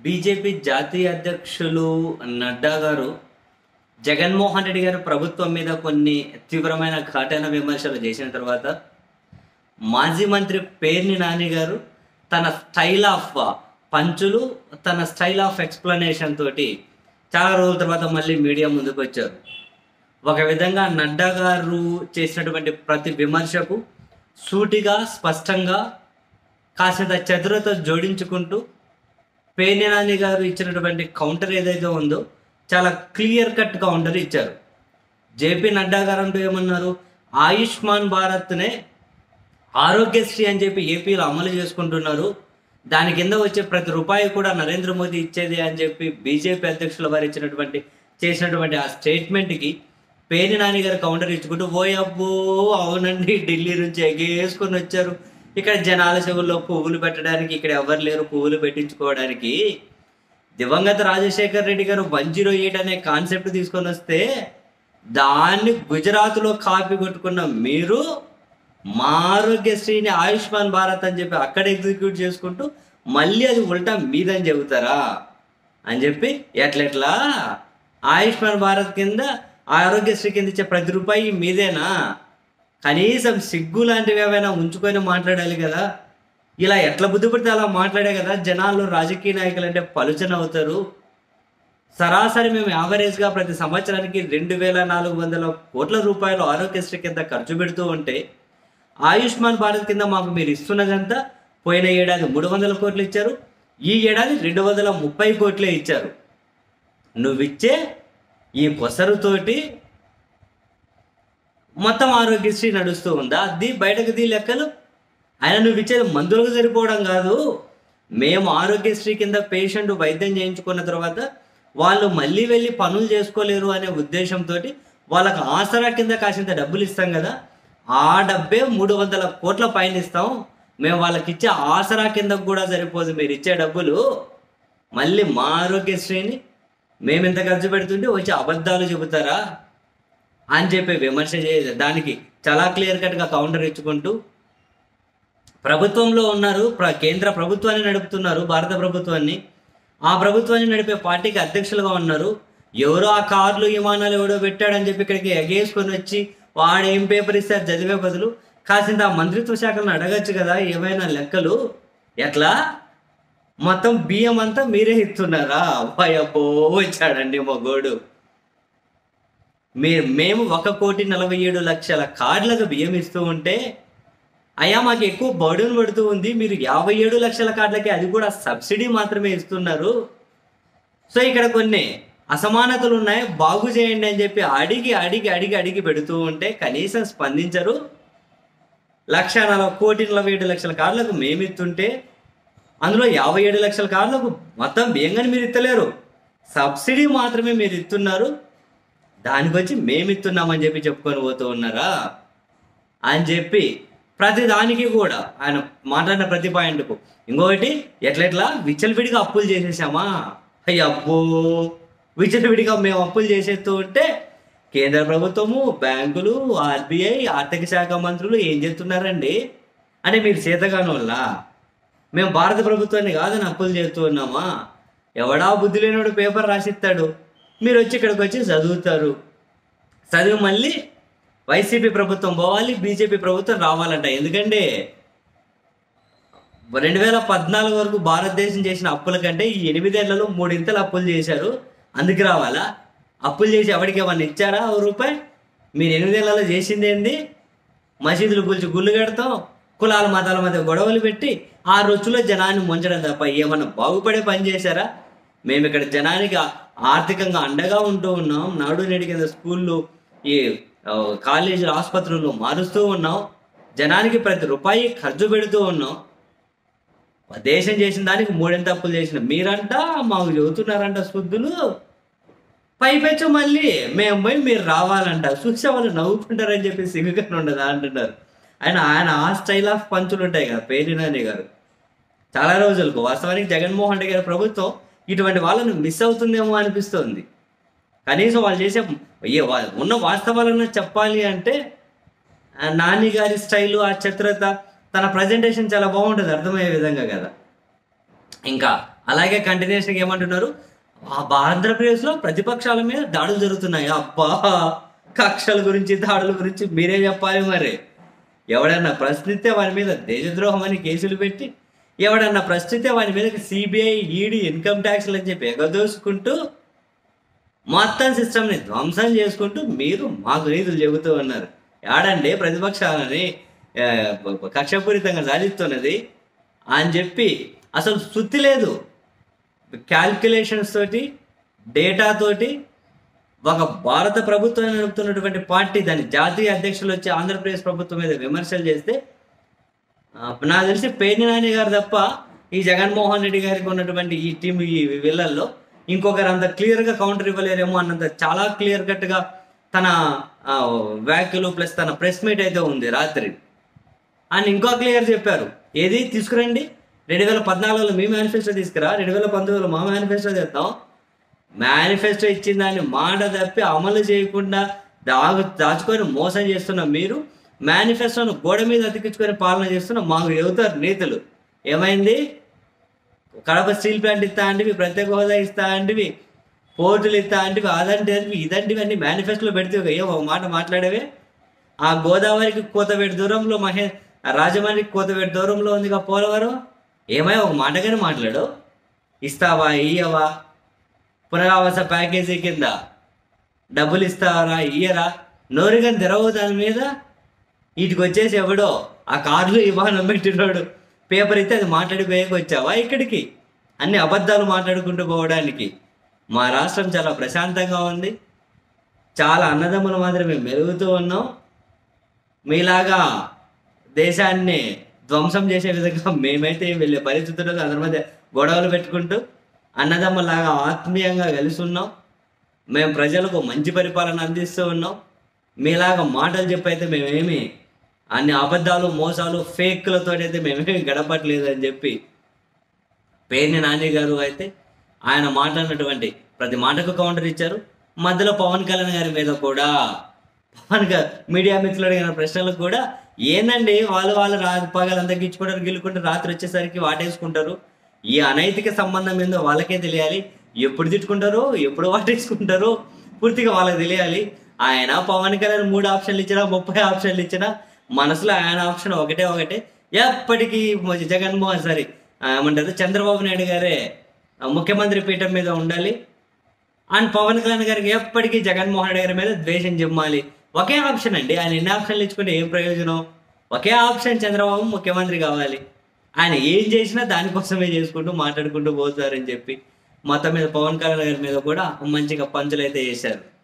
BJP జాతీయ అధ్యక్షులు నడ్డా గారు జగన్మోహన్ రెడ్డి గారు ప్రభుత్వం మీద కొన్ని తీవ్రమైన ఘాటైన విమర్శలు చేసిన తర్వాత మాజీ మంత్రి పేర్ని నాని గారు తన స్టైల్ ఆఫ్ పంచులు తన స్టైల్ ఆఫ్ ఎక్స్ప్లెనేషన్ తోటి చాలా రోజుల తర్వాత మళ్ళీ మీడియా ముందుకు వచ్చారు ఒక విధంగా నడ్డా గారు చేసినటువంటి ప్రతి విమర్శకు సూటిగా స్పష్టంగా కాసింత చతురత జోడించుకుంటూ పేర్ని నాని గారు ఇచ్చినటువంటి కౌంటర్ ఏదైతే ఉందో చాలా క్లియర్ కట్ కౌంటర్ ఇచ్చారు జేపీ నడ్డా గారు అంటూ ఏమన్నారు ఆయుష్మాన్ భారత్నే ఆరోగ్యశ్రీ అని చెప్పి ఏపీలో అమలు చేసుకుంటున్నారు దాని కింద వచ్చే ప్రతి రూపాయి కూడా నరేంద్ర మోదీ ఇచ్చేది అని చెప్పి బీజేపీ అధ్యక్షుల వారు ఇచ్చినటువంటి చేసినటువంటి ఆ స్టేట్మెంట్కి పేరు నాని గారు కౌంటర్ ఇచ్చుకుంటూ ఓ అబ్బో అవునండి ఢిల్లీ నుంచి ఎగేసుకొని వచ్చారు ఇక్కడ జనాల చెవుల్లో పువ్వులు పెట్టడానికి ఇక్కడ ఎవరు లేరు పువ్వులు పెట్టించుకోవడానికి దివంగత Rajasekhar Reddy garu one zero eight అనే కాన్సెప్ట్ తీసుకొని వస్తే దాన్ని గుజరాత్లో కాపీ కొట్టుకున్న మీరు మా ఆరోగ్యశ్రీని ఆయుష్మాన్ భారత్ అని చెప్పి అక్కడ ఎగ్జిక్యూట్ చేసుకుంటూ మళ్ళీ అది ఉల్టా మీదని చెబుతారా అని చెప్పి ఎట్లెట్లా ఆయుష్మాన్ భారత్ కింద ఆరోగ్యశ్రీ కింద ఇచ్చే ప్రతి రూపాయి మీదేనా కనీసం సిగ్గు లాంటివి ఏమైనా ఉంచుకొని మాట్లాడాలి కదా ఇలా ఎట్లా బుద్ధి పడితే అలా మాట్లాడే కదా జనాల్లో రాజకీయ నాయకులు అంటే పలుచన అవుతారు సరాసరి మేము యావరేజ్గా ప్రతి సంవత్సరానికి రెండు వేల నాలుగు వందల కోట్ల రూపాయలు ఆరోగ్యశ్రీ కింద ఖర్చు పెడుతూ ఉంటే ఆయుష్మాన్ భారత్ కింద మాకు మీరు ఇస్తున్నదంతా పోయిన ఏడాది మూడు వందల కోట్లు ఇచ్చారు ఈ ఏడాది రెండు వందల ముప్పై కోట్లే ఇచ్చారు నువ్విచ్చే ఈ పొసరుతోటి మొత్తం ఆరోగ్యశ్రీ నడుస్తూ ఉందా అది బయటకు దీ లెక్కలు ఆయన నువ్వు ఇచ్చేది మందులకు సరిపోవడం కాదు మేము ఆరోగ్యశ్రీ కింద పేషెంట్ వైద్యం చేయించుకున్న తర్వాత వాళ్ళు మళ్ళీ వెళ్ళి పనులు చేసుకోలేరు అనే ఉద్దేశంతో వాళ్ళకి ఆసరా కింద కాసింత డబ్బులు ఇస్తాం కదా ఆ డబ్బే మూడు వందల కోట్ల పైన ఇస్తాం మేము వాళ్ళకి ఇచ్చే ఆసరా కింద కూడా సరిపోదు మీరు ఇచ్చే డబ్బులు మళ్ళీ మా ఆరోగ్యశ్రీని మేము ఎంత ఖర్చు పెడుతుంటే వచ్చి అబద్ధాలు చెబుతారా అని చెప్పి విమర్శ చే దానికి చాలా క్లియర్ కట్గా కౌంటర్ ఇచ్చుకుంటూ ప్రభుత్వంలో ఉన్నారు ప్ర- కేంద్ర ప్రభుత్వాన్ని నడుపుతున్నారు భారత ప్రభుత్వాన్ని ఆ ప్రభుత్వాన్ని నడిపే పార్టీకి అధ్యక్షులుగా ఉన్నారు ఎవరో ఆ కార్లు విమానాలు ఎవడో పెట్టాడని చెప్పి ఇక్కడికి ఎగేసుకొని వచ్చి వాడు ఏం పేపర్ ఇస్తే అది చదివే బదులు కాసింత ఆ మంత్రిత్వ శాఖలను అడగచ్చు కదా ఏమైనా లెక్కలు ఎట్లా మొత్తం బియ్యం అంతా మీరే ఇస్తున్నారా అబ్బో వచ్చాడండి మగోడు మీరు మేము ఒక కోటి నలభై ఏడు లక్షల కార్డులకు బియ్యం ఇస్తూ ఉంటే అయ్యా మాకు ఎక్కువ బర్డన్ పడుతూ ఉంది మీరు యాభై ఏడు లక్షల కార్డులకి అది కూడా సబ్సిడీ మాత్రమే ఇస్తున్నారు సో ఇక్కడ కొన్ని అసమానతలు ఉన్నాయి బాగు చేయండి అని చెప్పి అడిగి అడిగి అడిగి అడిగి పెడుతూ ఉంటే కనీసం స్పందించరు లక్ష నలభై కోటి నలభై ఏడు లక్షల కార్డులకు మేము ఇస్తుంటే అందులో యాభై ఏడు లక్షల కార్డులకు మొత్తం బియ్యంగాని మీరు ఇస్తలేరు సబ్సిడీ మాత్రమే మీరు ఇస్తున్నారు దానికి వచ్చి మేము ఇస్తున్నామని చెప్పి చెప్పుకొని పోతూ ఉన్నారా అని చెప్పి ప్రతి దానికి కూడా ఆయన మాట్లాడిన ప్రతి పాయింట్కు ఇంకొకటి ఎట్లెట్లా విచ్చలవిడిగా అప్పులు చేసేసామా అయ్య అబ్బో విచ్చలవిడిగా మేము అప్పులు చేసేస్తూ ఉంటే కేంద్ర ప్రభుత్వము బ్యాంకులు ఆర్బీఐ ఆర్థిక శాఖ మంత్రులు ఏం చేస్తున్నారండి అంటే మీరు చేతగాని వల్ల మేము భారత ప్రభుత్వాన్ని కాదని అప్పులు చేస్తూ ఉన్నామా ఎవడా బుద్ధి లేనివాడు పేపర్ రాసిస్తాడు మీరు వచ్చి ఇక్కడికి వచ్చి చదువుతారు చదివి మళ్ళీ వైసీపీ ప్రభుత్వం పోవాలి బీజేపీ ప్రభుత్వం రావాలంట ఎందుకంటే రెండు వేల పద్నాలుగు వరకు భారతదేశం చేసిన అప్పుల కంటే ఈ ఎనిమిదేళ్లలో మూడింతలు అప్పులు చేశారు అందుకు రావాలా అప్పులు చేసి ఎవరికి ఏమన్నా ఇచ్చారా ఓ రూపాయి మీరు ఎనిమిదేళ్లలో చేసింది ఏంది మసీదులు కూల్చి గుళ్ళు కడతాం కులాల మతాల మధ్య గొడవలు పెట్టి ఆ రొచ్చులో జనాన్ని ముంచడం తప్ప ఏమన్నా బాగుపడే పని చేశారా మేము ఇక్కడ జనానికి ఆ- ఆర్థికంగా అండగా ఉంటూ ఉన్నాం నాడు నేడు కింద స్కూళ్ళు ఈ ఆ, కాలేజీలు ఆసుపత్రులు మారుస్తూ ఉన్నాం జనానికి ప్రతి రూపాయి ఖర్చు పెడుతూ ఉన్నాం దేశం చేసిన దానికి మూడెంత అప్పులు చేసిన మీరంట మాకు చెబుతున్నారంట శుద్ధులు పైపెచ్చు మళ్ళీ మేము పోయి మీరు రావాలంట చూసే వాళ్ళు నవ్వుకుంటారని చెప్పి సిగ్గుగా ఉండదా అంటున్నారు ఆయన ఆయన ఆ స్టైల్ ఆఫ్ పంచులు ఉంటాయి కదా పేరు నాని గారు చాలా రోజులకు వాస్తవానికి జగన్మోహన్ రెడ్డి గారి ప్రభుత్వం ఇటువంటి వాళ్ళను మిస్ అవుతుందేమో అనిపిస్తుంది కనీసం వాళ్ళు చేసే ఏ వా- ఉన్న వాస్తవాలను చెప్పాలి అంటే ఆ నాని గారి స్టైలు ఆ చిత్రత తన ప్రజెంటేషన్ చాలా బాగుంటుంది అర్థమయ్యే విధంగా కదా ఇంకా అలాగే కంటిన్యూషన్ ఏమంటున్నారు ఆ ఆంధ్రప్రదేశ్లో ప్రతిపక్షాల మీద దాడులు జరుగుతున్నాయి అబ్బా కక్షల గురించి దాడుల గురించి మీరే చెప్పాలి మరి ఎవడన్నా ప్రశ్నిస్తే వారి మీద దేశద్రోహం అని కేసులు పెట్టి ఎవడన్నా ప్రశ్నిస్తే వారి మీద సిబిఐ ఈడీ ఇన్కమ్ ట్యాక్స్లు అని చెప్పి ఎగదోసుకుంటూ మొత్తం సిస్టమ్ని ధ్వంసం చేసుకుంటూ మీరు మాకు నీతులు చెబుతూ ఉన్నారు ఆడండి ప్రతిపక్షాలని ఆ, కక్షపూరితంగా సాధిస్తున్నది అని చెప్పి అసలు శుద్ధి లేదు క్యాల్కులేషన్స్ తోటి డేటా తోటి ఒక భారత ప్రభుత్వాన్ని నడుపుతున్నటువంటి పార్టీ దాని జాతీయ అధ్యక్షులు వచ్చి ఆంధ్రప్రదేశ్ ప్రభుత్వం మీద విమర్శలు చేస్తే ఆ, నాకు తెలిసి పేర్ని నాని గారు తప్ప ఈ జగన్మోహన్ రెడ్డి గారికి ఉన్నటువంటి ఈ టీం ఈ వీళ్ళల్లో ఇంకొకరు అంత క్లియర్గా కౌంటర్ ఇవ్వలేరేమో అన్నంత చాలా క్లియర్ కట్గా తన ఆ, వ్యాఖ్యలు ప్లస్ తన ప్రెస్ మీట్ అయితే ఉంది రాత్రి అని ఇంకో క్లియర్ చెప్పారు ఏది తీసుకురండి రెండు వేల పద్నాలుగులో మీ మేనిఫెస్టో తీసుకురా రెండు వేల పంతొమ్మిదిలో మా మేనిఫెస్టో తెద్దాం మేనిఫెస్టో ఇచ్చిన దాన్ని మాట తప్పి అమలు చేయకుండా దాగు దాచుకొని మోసం చేస్తున్న మీరు మేనిఫెస్టోను గోడ మీద అతికించుకొని పాలన చేస్తున్న మాకు చెబుతారు నీతులు ఏమైంది కడప స్టీల్ ప్లాంట్ ఇస్తా అంటివి ప్రత్యేక హోదా ఇస్తా అంటివి పోర్టులు ఇస్తా అంటివి అదంటివి ఇదంటివి అన్ని మేనిఫెస్టోలో పెడితే ఒక- ఏ ఒక మాట మాట్లాడేవే ఆ గోదావరికి కోతవేటి దూరంలో మహే ఆ రాజమండ్రికి కోతవేటి దూరంలో ఉందిగా పోలవరం ఏమై ఒక మాటగానే మాట్లాడు ఇస్తావా ఇయ్యవా పునరావాస ప్యాకేజీ కింద డబ్బులు ఇస్తారా ఇయ్యరా నోరుగా తెరవు దాని మీద వీటికి వచ్చేసి ఎవడో ఆ కార్లు ఇవ్వాలని పెట్టినోడు పేపర్ ఇస్తే అది మాట్లాడి పోయేకి వచ్చావా ఇక్కడికి అన్ని అబద్ధాలు మాట్లాడుకుంటూ పోవడానికి మా రాష్ట్రం చాలా ప్రశాంతంగా ఉంది చాలా అన్నదమ్ముల మాత్రమే మెరుగుతూ ఉన్నాం మీలాగా దేశాన్ని ధ్వంసం చేసే విధంగా మేమైతే వెళ్ళే పరిస్థితుల్లో అందరి మధ్య గొడవలు పెట్టుకుంటూ అన్నదమ్మలాగా ఆత్మీయంగా కలిసి ఉన్నాం మేము ప్రజలకు మంచి పరిపాలన అందిస్తూ ఉన్నాం మీలాగా మాటలు చెప్పైతే మేమేమి అన్ని అబద్ధాలు మోసాలు ఫేక్లతో అయితే మేమేమి గడపట్లేదు అని చెప్పి పేర్ని నాని గారు అయితే ఆయన మాట్లాడినటువంటి ప్రతి మాటకు కౌంటర్ ఇచ్చారు మధ్యలో పవన్ కళ్యాణ్ గారి మీద కూడా పవన్ గా మీడియా మిత్రులు అడిగిన ప్రశ్నలకు కూడా ఏందండి వాళ్ళు వాళ్ళు రా పగలంతా గిచ్చుకుంటారు గిల్లుకుంటారు రాత్రి వచ్చేసరికి వాటేసుకుంటారు ఈ అనైతిక సంబంధం ఏందో వాళ్ళకే తెలియాలి ఎప్పుడు తిట్టుకుంటారో ఎప్పుడు వాటేసుకుంటారో పూర్తిగా వాళ్ళకి తెలియాలి ఆయన పవన్ కళ్యాణ్ మూడు ఆప్షన్లు ఇచ్చినా ముప్పై ఆప్షన్లు ఇచ్చినా మనసులో ఆయన ఆప్షన్ ఒకటే ఒకటే ఎప్పటికీ జగన్మోహన్ సారీ ఆ, ఏమంటారు చంద్రబాబు నాయుడు గారే ఆ, ముఖ్యమంత్రి పీఠం మీద ఉండాలి అండ్ పవన్ కళ్యాణ్ గారికి ఎప్పటికీ జగన్మోహన్ రెడ్డి గారి మీద ద్వేషం చెమ్మాలి ఒకే ఆప్షన్ అండి ఆయన ఎన్ని ఆప్షన్లు ఇచ్చుకుంటే ఏం ప్రయోజనం ఒకే ఆప్షన్ చంద్రబాబు ముఖ్యమంత్రి కావాలి ఆయన ఏం చేసినా దానికోసమే చేసుకుంటూ మాట్లాడుకుంటూ పోతారని చెప్పి మొత్తం మీద పవన్ కళ్యాణ్ గారి మీద కూడా మంచిగా పంచులు అయితే చేశారు